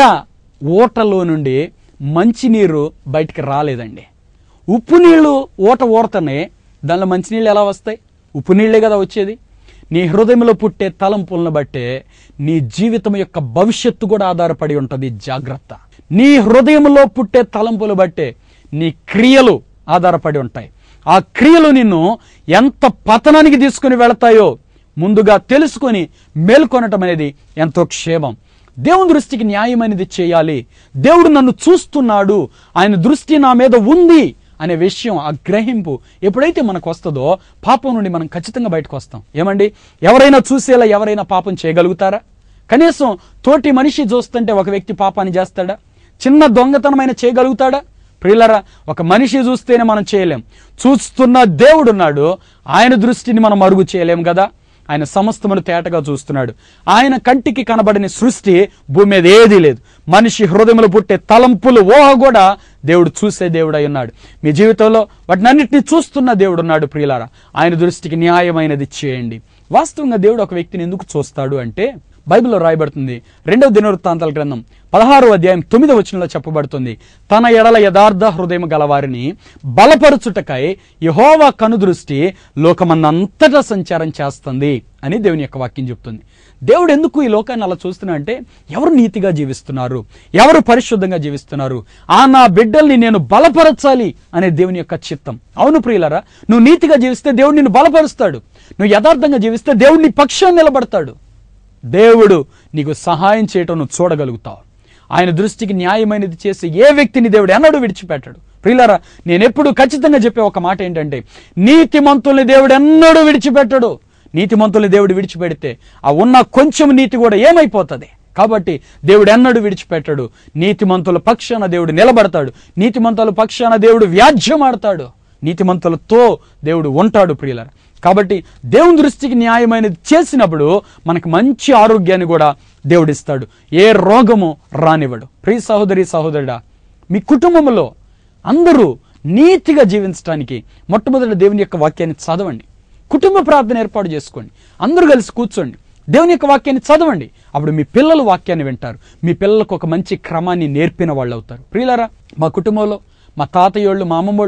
ఓటలో నుండి మంచినీరు బయటికి రాలేదండి ఉప్పు నీళ్లు ఓట ఊరతనే దానిలో మంచినీళ్ళు ఎలా వస్తాయి ఉప్పు నీళ్లే కదా వచ్చేది నీ హృదయంలో పుట్టే తలంపులను బట్టే నీ జీవితం యొక్క భవిష్యత్తు కూడా ఆధారపడి ఉంటుంది జాగ్రత్త నీ హృదయంలో పుట్టే తలంపులు బట్టే నీ క్రియలు ఆధారపడి ఉంటాయి ఆ క్రియలు నిన్ను ఎంత పతనానికి తీసుకుని వెళతాయో ముందుగా తెలుసుకొని మేల్కొనటం అనేది ఎంతో క్షేమం దేవుని దృష్టికి న్యాయం అనేది చేయాలి దేవుడు నన్ను చూస్తున్నాడు ఆయన దృష్టి నా మీద ఉంది అనే విషయం ఆ గ్రహింపు ఎప్పుడైతే మనకు వస్తుందో పాపం నుండి మనం ఖచ్చితంగా బయటకు వస్తాం ఏమండి ఎవరైనా చూసేలా ఎవరైనా పాపం చేయగలుగుతారా కనీసం తోటి మనిషి చూస్తుంటే ఒక వ్యక్తి పాపాన్ని చేస్తాడా చిన్న దొంగతనమైన చేయగలుగుతాడా ప్రియులరా ఒక మనిషి చూస్తేనే మనం చేయలేం చూస్తున్న దేవుడున్నాడు ఆయన దృష్టిని మనం అరుగు చేయలేం కదా ఆయన సమస్తమును తేటగా చూస్తున్నాడు ఆయన కంటికి కనబడని సృష్టి భూమి మీద ఏదీ లేదు మనిషి హృదయములు పుట్టే తలంపులు ఊహ కూడా దేవుడు చూసే దేవుడు అయి ఉన్నాడు మీ జీవితంలో వాటినన్నిటిని చూస్తున్న దేవుడు ఉన్నాడు ప్రియులారా ఆయన దృష్టికి న్యాయమైనది చేయండి వాస్తవంగా దేవుడు ఒక వ్యక్తిని ఎందుకు చూస్తాడు అంటే బైబిల్లో రాయబడుతుంది రెండవ దినవృత్తాంతాల గ్రంథం పదహారు అధ్యాయం తొమ్మిదవ వచనంలో చెప్పబడుతుంది తన ఎడల యథార్థ హృదయం గలవారిని బలపరుచుటకై యహోవా కనుదృష్టి లోకమన్నంతటా సంచారం చేస్తుంది అని దేవుని యొక్క వాక్యం చెప్తుంది దేవుడు ఎందుకు ఈ లోకాన్ని అలా చూస్తున్నా అంటే ఎవరు నీతిగా జీవిస్తున్నారు ఎవరు పరిశుద్ధంగా జీవిస్తున్నారు ఆ నా బిడ్డల్ని నేను బలపరచాలి అనే దేవుని యొక్క చిత్తం అవును ప్రియులరా నువ్వు నీతిగా జీవిస్తే దేవుడు నిన్ను బలపరుస్తాడు నువ్వు యథార్థంగా జీవిస్తే దేవుడు నీ పక్షాన్ని నిలబడతాడు దేవుడు నీకు సహాయం చేయటం నువ్వు చూడగలుగుతావు ఆయన దృష్టికి న్యాయమైనది చేసి ఏ వ్యక్తిని దేవుడు ఎన్నడూ విడిచిపెట్టాడు ప్రియులారా నేను ఎప్పుడు ఖచ్చితంగా చెప్పే ఒక మాట ఏంటంటే నీతిమంతుల్ని దేవుడు ఎన్నడూ విడిచిపెట్టడు నీతిమంతుల్ని దేవుడు విడిచిపెడితే ఆ ఉన్న కొంచెం నీతి కూడా ఏమైపోతుంది కాబట్టి దేవుడు ఎన్నడూ విడిచిపెట్టడు నీతిమంతుల పక్షాన దేవుడు నిలబడతాడు నీతిమంతుల పక్షాన దేవుడు వ్యాజ్యమాడతాడు నీతిమంతులతో దేవుడు ఉంటాడు ప్రియులరా కాబట్టి దేవుని దృష్టికి న్యాయమైనది చేసినప్పుడు మనకు మంచి ఆరోగ్యాన్ని కూడా దేవుడిస్తాడు ఏ రోగము రానివ్వడు ప్రియ సహోదరి సహోదరుడా మీ కుటుంబంలో అందరూ నీతిగా జీవించడానికి మొట్టమొదటి దేవుని యొక్క వాక్యాన్ని చదవండి కుటుంబ ప్రార్థన ఏర్పాటు చేసుకోండి అందరూ కలిసి కూర్చోండి దేవుని యొక్క వాక్యాన్ని చదవండి అప్పుడు మీ పిల్లలు వాక్యాన్ని వింటారు మీ పిల్లలకు ఒక మంచి క్రమాన్ని నేర్పిన వాళ్ళు అవుతారు ప్రియులారా మా కుటుంబంలో మా తాతయ్యోళ్ళు మా అమ్మమ్మోళ్ళు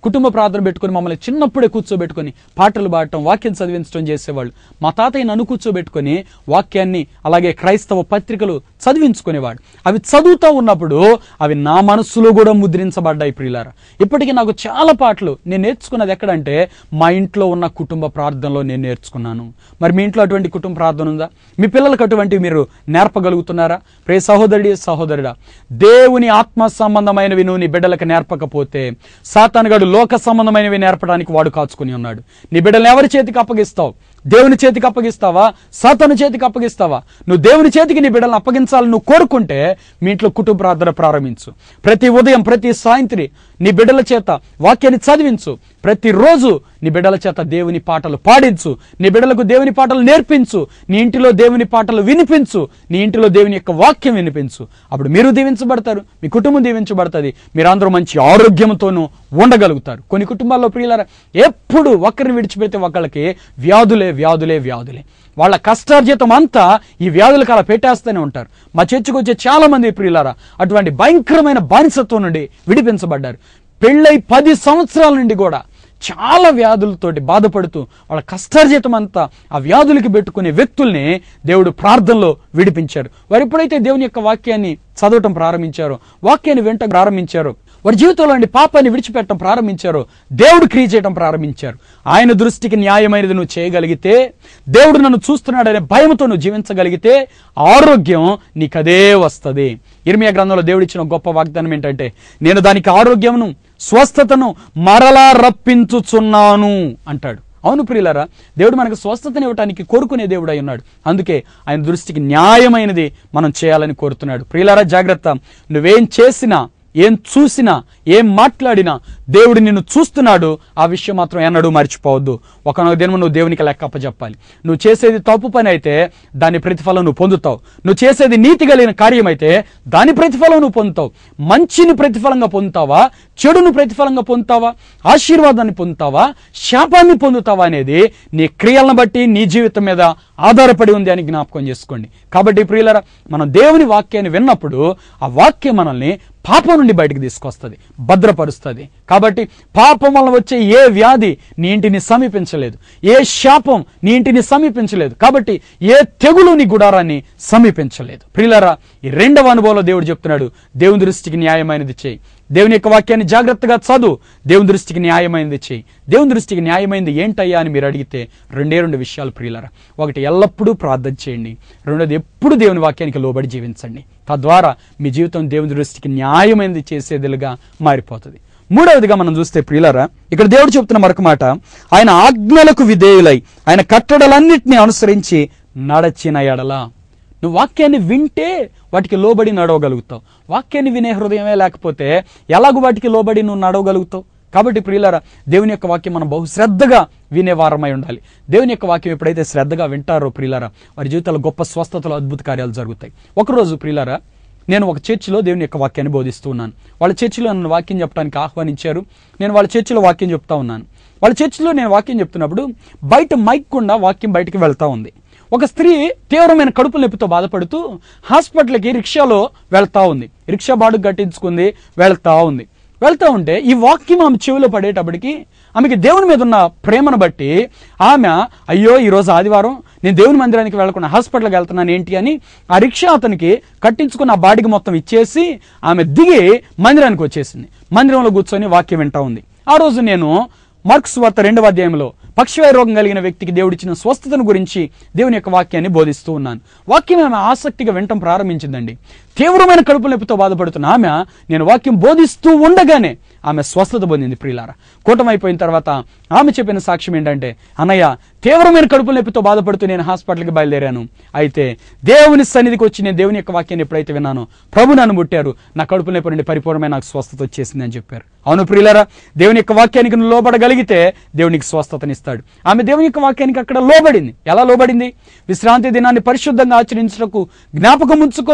కుటుంబ ప్రార్థన పెట్టుకుని మమ్మల్ని చిన్నప్పుడే కూర్చోబెట్టుకొని పాటలు పాడటం వాక్యం చదివించడం చేసేవాళ్ళు మా తాతయ్య నన్ను కూర్చోబెట్టుకొని వాక్యాన్ని అలాగే క్రైస్తవ పత్రికలు చదివించుకునేవాడు అవి చదువుతూ ఉన్నప్పుడు అవి నా మనస్సులో కూడా ముద్రించబడ్డాయి ప్రియులారా ఇప్పటికీ నాకు చాలా పాటలు నేను నేర్చుకున్నది ఎక్కడంటే మా ఇంట్లో ఉన్న కుటుంబ ప్రార్థనలో నేను నేర్చుకున్నాను మరి మీ ఇంట్లో అటువంటి కుటుంబ ప్రార్థన ఉందా మీ పిల్లలకు అటువంటివి మీరు నేర్పగలుగుతున్నారా ప్రే సహోదరుడి సహోదరుడా దేవుని ఆత్మ సంబంధమైనవి నువ్వు నీ బిడ్డలకు నేర్పకపోతే సాతానుగాడు లోక సంబంధమైనవి నేర్పడానికి వాడు కాచుకుని ఉన్నాడు నీ బిడ్డలను ఎవరి చేతికి అప్పగిస్తావు దేవుని చేతికి అప్పగిస్తావా సాతాను చేతికి అప్పగిస్తావా నువ్వు దేవుని చేతికి నీ బిడ్డలను అప్పగించాలని నువ్వు కోరుకుంటే మీ ఇంట్లో కుటుంబ ప్రార్థన ప్రారంభించు ప్రతి ఉదయం ప్రతి సాయంత్రి నీ బిడ్డల చేత వాక్యాన్ని చదివించు ప్రతిరోజు నీ బిడ్డల చేత దేవుని పాటలు పాడించు నీ బిడ్డలకు దేవుని పాటలు నేర్పించు నీ ఇంటిలో దేవుని పాటలు వినిపించు నీ ఇంటిలో దేవుని యొక్క వాక్యం వినిపించు అప్పుడు మీరు దీవించబడతారు మీ కుటుంబం దీవించబడుతుంది మీరందరూ మంచి ఆరోగ్యంతోనూ ఉండగలుగుతారు కొన్ని కుటుంబాల్లో ప్రియులారా ఎప్పుడు ఒకరిని విడిచిపెడితే ఒకళ్ళకి వ్యాధులే వ్యాధులే వ్యాధులే వాళ్ళ కష్టార్జితం అంతా ఈ వ్యాధులకు అలా పెట్టేస్తూనే ఉంటారు మా చర్చకు వచ్చే చాలా మంది ప్రియులారా అటువంటి భయంకరమైన బానిసత్వం నుండి విడిపించబడ్డారు పెళ్ళై పది సంవత్సరాల నుండి కూడా చాలా వ్యాధులతోటి బాధపడుతూ వాళ్ళ కష్టార్జితం అంతా ఆ వ్యాధులకి పెట్టుకునే వ్యక్తుల్ని దేవుడు ప్రార్థనలో విడిపించారు వారు ఎప్పుడైతే దేవుని యొక్క వాక్యాన్ని చదవటం ప్రారంభించారో వాక్యాన్ని వెంట ప్రారంభించారో వారి జీవితంలో నుండి పాపాన్ని విడిచిపెట్టడం ప్రారంభించారో దేవుడు క్రియ చేయడం ప్రారంభించారు ఆయన దృష్టికి న్యాయమైనది నువ్వు చేయగలిగితే దేవుడు నన్ను చూస్తున్నాడనే భయంతో నువ్వు జీవించగలిగితే ఆరోగ్యం నీకదే వస్తుంది ఇర్మియా గ్రంథంలో దేవుడు ఇచ్చిన గొప్ప వాగ్దానం ఏంటంటే నేను దానికి ఆరోగ్యమును స్వస్థతను మరలా రప్పించుచున్నాను అంటాడు అవును ప్రియులరా దేవుడు మనకు స్వస్థతని ఇవ్వటానికి కోరుకునే దేవుడు అయి ఉన్నాడు అందుకే ఆయన దృష్టికి న్యాయమైనది మనం చేయాలని కోరుతున్నాడు ప్రియులరా జాగ్రత్త నువ్వేం చేసినా ఏం చూసినా ఏం మాట్లాడినా దేవుడు నిన్ను చూస్తున్నాడు ఆ విషయం మాత్రం ఎన్నడూ మర్చిపోవద్దు ఒకనొక దినం నువ్వు దేవునికి లెక్క అప్పచెప్పాలి నువ్వు చేసేది తప్పు పని అయితే దాని ప్రతిఫలం నువ్వు పొందుతావు నువ్వు చేసేది నీతి కలిగిన కార్యం అయితే దాని ప్రతిఫలం నువ్వు పొందుతావు మంచిని ప్రతిఫలంగా పొందుతావా చెడును ప్రతిఫలంగా పొందుతావా ఆశీర్వాదాన్ని పొందుతావా శాపాన్ని పొందుతావా అనేది నీ క్రియలను బట్టి నీ జీవితం మీద ఆధారపడి ఉంది అని జ్ఞాపకం చేసుకోండి కాబట్టి ప్రియులరా మనం దేవుని వాక్యాన్ని విన్నప్పుడు ఆ వాక్యం మనల్ని పాపం నుండి బయటకు తీసుకొస్తుంది భద్రపరుస్తుంది కాబట్టి పాపం వల్ల వచ్చే ఏ వ్యాధి నీ ఇంటిని సమీపించలేదు ఏ శాపం నీ ఇంటిని సమీపించలేదు కాబట్టి ఏ తెగులు నీ గుడారాన్ని సమీపించలేదు ప్రియులరా ఈ రెండవ అనుభవంలో దేవుడు చెప్తున్నాడు దేవుని దృష్టికి న్యాయమైనది చేయి దేవుని యొక్క వాక్యాన్ని జాగ్రత్తగా చదువు దేవుని దృష్టికి న్యాయమైనది చేయి దేవుని దృష్టికి న్యాయమైనది ఏంటయ్యా అని మీరు అడిగితే రెండే రెండు విషయాలు ప్రియులరా ఒకటి ఎల్లప్పుడూ ప్రార్థన చేయండి రెండోది ఎప్పుడు దేవుని వాక్యానికి లోబడి జీవించండి తద్వారా మీ జీవితం దేవుని దృష్టికి న్యాయమైనది చేసేదిలుగా మారిపోతుంది మూడవదిగా మనం చూస్తే ప్రియులరా ఇక్కడ దేవుడు చెప్తున్న మరొక మాట ఆయన ఆజ్ఞలకు విధేయులై ఆయన కట్టడలన్నింటినీ అనుసరించి నడచిన ఎడల నువ్వు వాక్యాన్ని వింటే వాటికి లోబడి నడవగలుగుతావు వాక్యాన్ని వినే హృదయమే లేకపోతే ఎలాగో వాటికి లోబడి నువ్వు నడవగలుగుతావు కాబట్టి ప్రియులారా దేవుని యొక్క వాక్యం మనం బహు శ్రద్ధగా వినే వారమై ఉండాలి దేవుని యొక్క వాక్యం ఎప్పుడైతే శ్రద్ధగా వింటారో ప్రియులారా వారి జీవితాల్లో గొప్ప స్వస్థతలు అద్భుత కార్యాలు జరుగుతాయి ఒకరోజు ప్రియులారా నేను ఒక చర్చిలో దేవుని యొక్క వాక్యాన్ని బోధిస్తూ ఉన్నాను వాళ్ళ చర్చిలో నన్ను వాక్యం చెప్పడానికి ఆహ్వానించారు నేను వాళ్ళ చర్చిలో వాక్యం చెప్తా ఉన్నాను వాళ్ళ చర్చిలో నేను వాక్యం చెప్తున్నప్పుడు బయట మైక్ కుండా వాక్యం బయటికి వెళ్తా ఉంది ఒక స్త్రీ తీవ్రమైన కడుపు నొప్పితో బాధపడుతూ హాస్పిటల్కి రిక్షాలో వెళ్తా ఉంది రిక్షా బాడుగు కట్టించుకుంది వెళ్తా ఉంది వెళ్తా ఉంటే ఈ వాక్యం ఆమె చెవిలో పడేటప్పటికి ఆమెకి దేవుని మీద ఉన్న ప్రేమను బట్టి ఆమె అయ్యో ఈ రోజు ఆదివారం నేను దేవుని మందిరానికి వెళ్లకుండా హాస్పిటల్కి వెళ్తున్నాను ఏంటి అని ఆ రిక్షా అతనికి కట్టించుకున్న ఆ బాడికి మొత్తం ఇచ్చేసి ఆమె దిగి మందిరానికి వచ్చేసింది మందిరంలో కూర్చొని వాక్యం వింటా ఉంది ఆ రోజు నేను మార్క్స్ వార్త రెండవ అధ్యాయంలో పక్షవాయు రోగం కలిగిన వ్యక్తికి దేవుడిచ్చిన స్వస్థతను గురించి దేవుని యొక్క వాక్యాన్ని బోధిస్తూ ఉన్నాను వాక్యం ఆమె ఆసక్తిగా వినటం ప్రారంభించిందండి తీవ్రమైన కడుపు నొప్పితో బాధపడుతున్న ఆమె నేను వాక్యం బోధిస్తూ ఉండగానే ఆమె స్వస్థత పొందింది ప్రియులారా కూటమైపోయిన తర్వాత ఆమె చెప్పిన సాక్ష్యం ఏంటంటే అన్నయ్య తీవ్రమైన కడుపు నొప్పితో బాధపడుతూ నేను హాస్పిటల్కి బయలుదేరాను అయితే దేవుని సన్నిధికి వచ్చి నేను దేవుని యొక్క వాక్యాన్ని ఎప్పుడైతే విన్నానో ప్రభు నన్ను ముట్టారు నా కడుపు నొప్పి నుండి పరిపూర్ణమైన నాకు స్వస్థత వచ్చేసింది అని చెప్పారు అవును ప్రియులారా దేవుని యొక్క వాక్యానికి నువ్వు లోబడగలిగితే దేవునికి స్వస్థతనిస్తాడు ఆమె దేవుని యొక్క వాక్యానికి అక్కడ లోబడింది ఎలా లోబడింది విశ్రాంతి దినాన్ని పరిశుద్ధంగా ఆచరించటకు జ్ఞాపకం ఉంచుకొనుము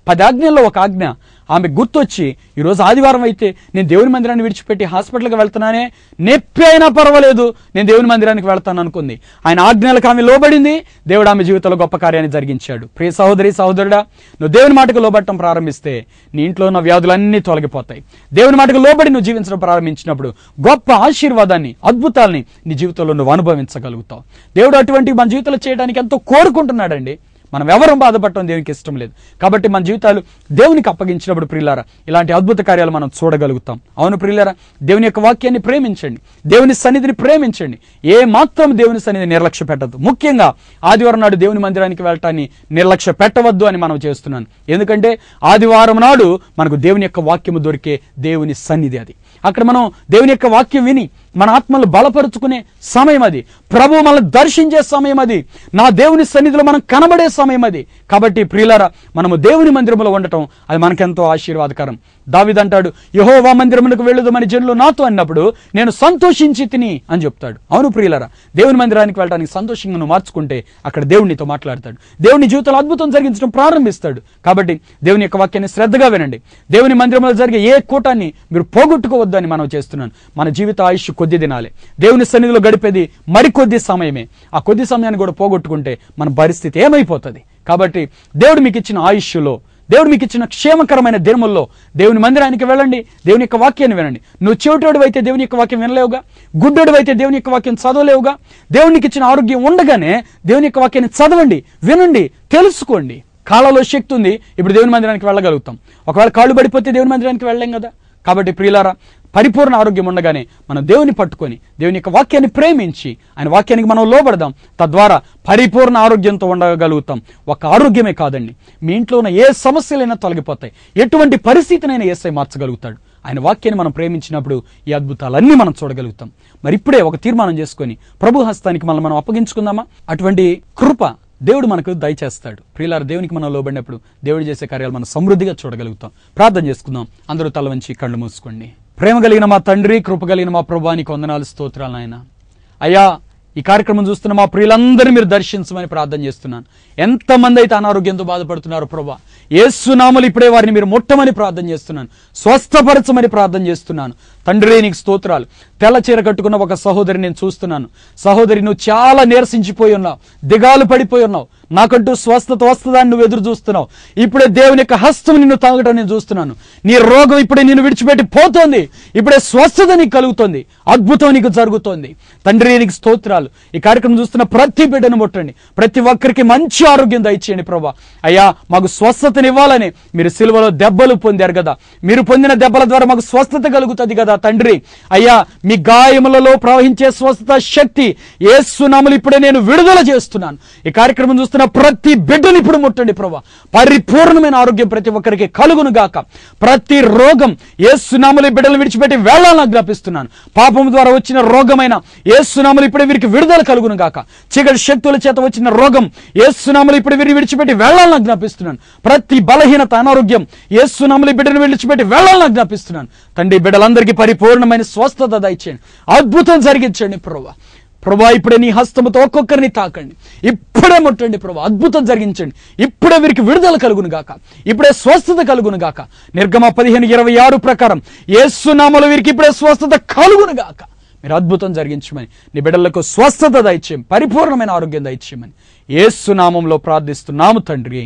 పది ఆజ్ఞల్లో ఒక ఆజ్ఞ ఆమె గుర్తొచ్చి ఈరోజు ఆదివారం అయితే నేను దేవుని మందిరాన్ని విడిచిపెట్టి హాస్పిటల్కి వెళ్తున్నానే నొప్పి అయినా పర్వాలేదు నేను దేవుని మందిరానికి వెళ్తాను అనుకుంది ఆయన ఆజ్ఞలకు ఆమె లోబడింది దేవుడు ఆమె జీవితంలో గొప్ప కార్యాన్ని జరిగించాడు ప్రియ సహోదరి సహోదరుడా నువ్వు దేవుని మాటకు లోబడటం ప్రారంభిస్తే నీ ఇంట్లో ఉన్న వ్యాధులన్నీ తొలగిపోతాయి దేవుని మాటకు లోబడి నువ్వు జీవించడం ప్రారంభించినప్పుడు గొప్ప ఆశీర్వాదాన్ని అద్భుతాల్ని నీ జీవితంలో నువ్వు అనుభవించగలుగుతావు దేవుడు అటువంటి మన జీవితంలో చేయడానికి ఎంతో కోరుకుంటున్నాడండి మనం ఎవరం బాధపడటం దేవునికి ఇష్టం లేదు కాబట్టి మన జీవితాలు దేవునికి అప్పగించినప్పుడు ప్రియులారా ఇలాంటి అద్భుత కార్యాలు మనం చూడగలుగుతాం అవును ప్రియులారా దేవుని యొక్క వాక్యాన్ని ప్రేమించండి దేవుని సన్నిధిని ప్రేమించండి ఏ మాత్రం దేవుని సన్నిధి నిర్లక్ష్య పెట్టద్దు ముఖ్యంగా ఆదివారం నాడు దేవుని మందిరానికి వెళ్ళటాన్ని నిర్లక్ష్య పెట్టవద్దు అని మనం చేస్తున్నాను ఎందుకంటే ఆదివారం నాడు మనకు దేవుని యొక్క వాక్యము దొరికే దేవుని సన్నిధి అది అక్కడ మనం దేవుని యొక్క వాక్యం విని మన ఆత్మలు బలపరుచుకునే సమయం అది ప్రభు మనల్ని దర్శించే సమయం అది నా దేవుని సన్నిధిలో మనం కనబడే సమయం అది కాబట్టి ప్రియులారా మనము దేవుని మందిరంలో ఉండటం అది మనకెంతో ఆశీర్వాదకరం దావిదంటాడు యహోవా మందిరమునకు వెళ్ళుదమని జనులు నాతో అన్నప్పుడు నేను సంతోషించి తిని అని చెప్తాడు అవును ప్రియులారా దేవుని మందిరానికి వెళ్ళడానికి సంతోషంగా నువ్వు మార్చుకుంటే అక్కడ దేవునితో మాట్లాడతాడు దేవుని జీవితంలో అద్భుతం జరిగించడం ప్రారంభిస్తాడు కాబట్టి దేవుని యొక్క వాక్యాన్ని శ్రద్ధగా వినండి దేవుని మందిరంలో జరిగే ఏ కూటాన్ని మీరు పోగొట్టుకోవద్దు అని మనం చేస్తున్నాను మన జీవిత ఆయుష్ కొద్ది దినాలే దేవుని సన్నిధిలో గడిపేది మరికొద్ది సమయమే ఆ కొద్ది సమయాన్ని కూడా పోగొట్టుకుంటే మన పరిస్థితి ఏమైపోతుంది కాబట్టి దేవుడు మీకు ఇచ్చిన ఆయుష్లో దేవుడు మీకు ఇచ్చిన క్షేమకరమైన దినముల్లో దేవుని మందిరానికి వెళ్ళండి దేవుని యొక్క వాక్యాన్ని వినండి నువ్వు చెవిటోడు అయితే దేవుని యొక్క వాక్యం వినలేవుగా గుడ్డోడు అయితే దేవుని యొక్క వాక్యం చదవలేవుగా దేవునికి ఇచ్చిన ఆరోగ్యం ఉండగానే దేవుని యొక్క వాక్యాన్ని చదవండి వినండి తెలుసుకోండి కాళ్ళలో శక్తి ఉంది ఇప్పుడు దేవుని మందిరానికి వెళ్ళగలుగుతాం ఒకవేళ కాళ్ళు పడిపోతే దేవుని మందిరానికి వెళ్ళలేం కదా కాబట్టి ప్రియులారా పరిపూర్ణ ఆరోగ్యం ఉండగానే మనం దేవుని పట్టుకొని దేవుని యొక్క వాక్యాన్ని ప్రేమించి ఆయన వాక్యానికి మనం లోబడదాం తద్వారా పరిపూర్ణ ఆరోగ్యంతో ఉండగలుగుతాం ఒక ఆరోగ్యమే కాదండి మీ ఇంట్లో ఉన్న ఏ సమస్యలైనా తొలగిపోతాయి ఎటువంటి పరిస్థితినైనా ఏసై మార్చగలుగుతాడు ఆయన వాక్యాన్ని మనం ప్రేమించినప్పుడు ఈ అద్భుతాలన్నీ మనం చూడగలుగుతాం మరి ఇప్పుడే ఒక తీర్మానం చేసుకొని ప్రభు హస్తానికి మనం మనం అప్పగించుకుందామా అటువంటి కృప దేవుడు మనకు దయచేస్తాడు ప్రియులార దేవునికి మనం లోబడినప్పుడు దేవుడు చేసే కార్యాలు మనం సమృద్ధిగా చూడగలుగుతాం ప్రార్థన చేసుకుందాం అందరూ తల వంచి కళ్ళు మూసుకోండి ప్రేమ కలిగిన మా తండ్రి కృప కలిగిన మా ప్రభానికి వందనాలు స్తోత్రాలు నాయన అయ్యా ఈ కార్యక్రమం చూస్తున్న మా ప్రియులందరినీ మీరు దర్శించమని ప్రార్థన చేస్తున్నాను ఎంతమంది అయితే అనారోగ్యంతో బాధపడుతున్నారో ప్రభా ఏసునామలు ఇప్పుడే వారిని మీరు ముట్టమని ప్రార్థన చేస్తున్నాను స్వస్థపరచమని ప్రార్థన చేస్తున్నాను తండ్రి నీకు స్తోత్రాలు తెల్ల చీర కట్టుకున్న ఒక సహోదరి నేను చూస్తున్నాను సహోదరి నువ్వు చాలా నీరసించిపోయి ఉన్నావు దిగాలు పడిపోయి ఉన్నావు నాకంటూ స్వస్థత వస్తుందని నువ్వు ఎదురు చూస్తున్నావు ఇప్పుడే దేవుని యొక్క హస్తం నిన్ను తాగటం నేను చూస్తున్నాను నీ రోగం ఇప్పుడే నిన్ను విడిచిపెట్టి పోతోంది ఇప్పుడే స్వస్థత నీకు కలుగుతోంది అద్భుతం నీకు జరుగుతోంది తండ్రి నీకు స్తోత్రాలు ఈ కార్యక్రమం చూస్తున్న ప్రతి బిడ్డను ముట్టండి ప్రతి ఒక్కరికి మంచి ఆరోగ్యం దయచేయండి ప్రభా అయ్యా మాకు స్వస్థతనివ్వాలని మీరు సిలువలో దెబ్బలు పొందారు కదా మీరు పొందిన దెబ్బల ద్వారా మాకు స్వస్థత కలుగుతుంది కదా తండ్రి అయ్యా మీ గాయములలో ప్రవహించే స్వస్థత శక్తి ఏసునాములు ఇప్పుడే నేను విడుదల చేస్తున్నాను ఈ కార్యక్రమం చూస్తున్న ప్రతి బిడ్డను ఇప్పుడు ముట్టండి ప్రభా పరిపూర్ణమైన ఆరోగ్యం ప్రతి ఒక్కరికి కలుగును గాక ప్రతి రోగం ఏసునాములు ఈ బిడ్డలు విడిచిపెట్టి వేళాలను జ్ఞాపిస్తున్నాను పాపం ద్వారా వచ్చిన రోగమైన ఏసునాములు ఇప్పుడే వీరికి విడుదల కలుగును గాక చీకటి శక్తుల చేత వచ్చిన రోగం ఏసునాములు ఇప్పుడు వీరిని విడిచిపెట్టి వేళాలను జ్ఞాపిస్తున్నాను ప్రతి బలహీనత అనారోగ్యం ఏసునాములు ఈ బిడ్డను విడిచిపెట్టి వేళాలను జ్ఞాపిస్తున్నాను తండ్రి బిడ్డలందరికీ పరిపూర్ణమైన స్వస్థత దయచేయండి అద్భుతం జరిగించండి ప్రభా ప్రభా ఇప్పుడే నీ హస్తముతో ఒక్కొక్కరిని తాకండి ఇప్పుడే ముట్టండి ప్రభా అద్భుతం జరిగించండి ఇప్పుడే వీరికి విడుదల కలుగును గాక ఇప్పుడే స్వస్థత కలుగును గాక నిర్గమ పదిహేను ఇరవై ఆరు ప్రకారం ఏసునామలు వీరికి ఇప్పుడే స్వస్థత కలుగును గాక మీరు అద్భుతం జరిగించమని నీ బిడ్డలకు స్వస్థత దయచేయం పరిపూర్ణమైన ఆరోగ్యం దయచేయమని ఏసునామంలో ప్రార్థిస్తున్నాము తండ్రి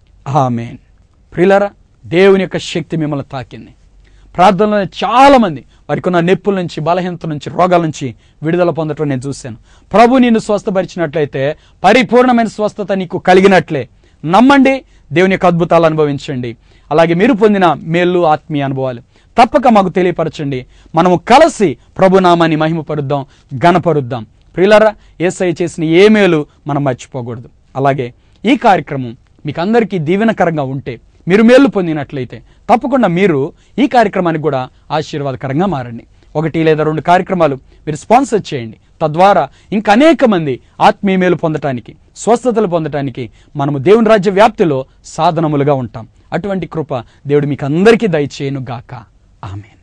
ఆమెన్ ప్రియులరా దేవుని యొక్క శక్తి మిమ్మల్ని తాకింది ప్రార్థనలో చాలా మంది వారికి ఉన్న నొప్పుల నుంచి బలహీనత నుంచి రోగాల నుంచి విడుదల పొందటం నేను చూశాను ప్రభు నిన్ను స్వస్థపరిచినట్లయితే పరిపూర్ణమైన స్వస్థత నీకు కలిగినట్లే నమ్మండి దేవుని యొక్క అద్భుతాలు అనుభవించండి అలాగే మీరు పొందిన మేలు ఆత్మీయ అనుభవాలు తప్పక మాకు తెలియపరచండి మనము కలిసి ప్రభునామాన్ని మహిమపరుద్దాం ఘనపరుద్దాం ప్రియులరా ఏసై చేసిన ఏ మేలు మనం మర్చిపోకూడదు అలాగే ఈ కార్యక్రమం మీకు అందరికీ దీవెనకరంగా ఉంటే మీరు మేలు పొందినట్లయితే తప్పకుండా మీరు ఈ కార్యక్రమానికి కూడా ఆశీర్వాదకరంగా మారండి ఒకటి లేదా రెండు కార్యక్రమాలు మీరు స్పాన్సర్ చేయండి తద్వారా ఇంకా అనేక మంది ఆత్మీయ మేలు పొందటానికి స్వస్థతలు పొందటానికి మనము దేవుని రాజ్య వ్యాప్తిలో సాధనములుగా ఉంటాం అటువంటి కృప దేవుడు మీకు అందరికీ దయచేయను గాక ఆమె